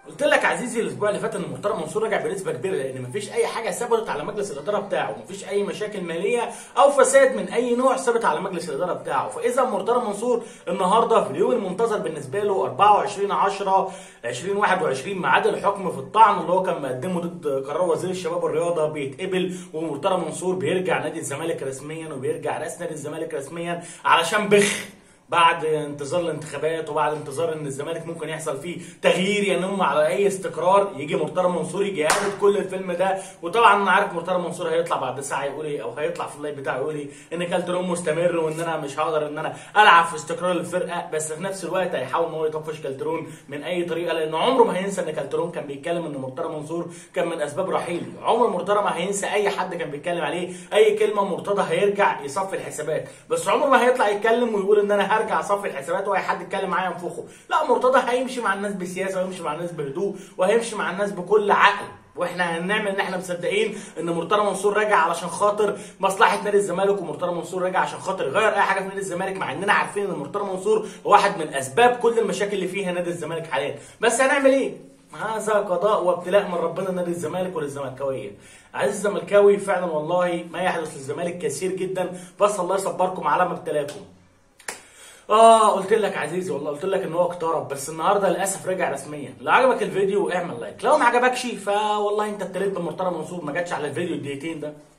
قلت لك عزيزي الاسبوع اللي فات ان محترم منصور رجع بنسبه كبيره لان مفيش اي حاجه ثبتت على مجلس الاداره بتاعه مفيش اي مشاكل ماليه او فساد من اي نوع ثبت على مجلس الاداره بتاعه فاذا محترم منصور النهارده في اليوم المنتظر بالنسبه له 24 10 2021 ميعاد الحكم في الطعن اللي هو كان مقدمه ضد قرار وزير الشباب والرياضه بيتقبل ومحترم منصور بيرجع نادي الزمالك رسميا وبيرجع راس نادي الزمالك رسميا علشان بخ بعد انتظار الانتخابات وبعد انتظار ان الزمالك ممكن يحصل فيه تغيير ينم على اي استقرار يجي مرتضى منصور يجي يعرض كل الفيلم ده وطبعا انا عارف مرتضى منصور هيطلع بعد ساعه يقول ايه او هيطلع في اللايف بتاعه يقول ايه ان كالترون مستمر وان انا مش هقدر ان انا العب في استقرار الفرقه بس في نفس الوقت هيحاول ان هو يطفش كالترون من اي طريقه لان عمره ما هينسى ان كالترون كان بيتكلم ان مرتضى منصور كان من اسباب رحيله عمر مرتضى ما هينسى اي حد كان بيتكلم عليه اي كلمه مرتضى هيرجع يصفي الحسابات بس عمره ما هيطلع يتكلم ويقول ان انا هرجع اصفي الحسابات واي حد يتكلم معايا ينفخه لا مرتضى هيمشي مع الناس بسياسه وهيمشي مع الناس بهدوء وهيمشي مع الناس بكل عقل واحنا هنعمل ان احنا مصدقين ان مرتضى منصور راجع علشان خاطر مصلحه نادي الزمالك ومرتضى منصور راجع عشان خاطر يغير اي حاجه في نادي الزمالك مع اننا عارفين ان مرتضى منصور واحد من اسباب كل المشاكل اللي فيها نادي الزمالك حاليا بس هنعمل ايه هذا قضاء وابتلاء من ربنا لنادي الزمالك وللزملكاويه عزيز الزملكاوي فعلا والله ما يحدث للزمالك كثير جدا بس الله يصبركم على ما ابتلاكم اه قلت لك عزيزي والله قلت لك ان هو اقترب بس النهارده للاسف رجع رسميا لو عجبك الفيديو اعمل لايك لو ما عجبكش فوالله انت ابتليت بمرتضى منصور ما جاتش على الفيديو الدقيقتين ده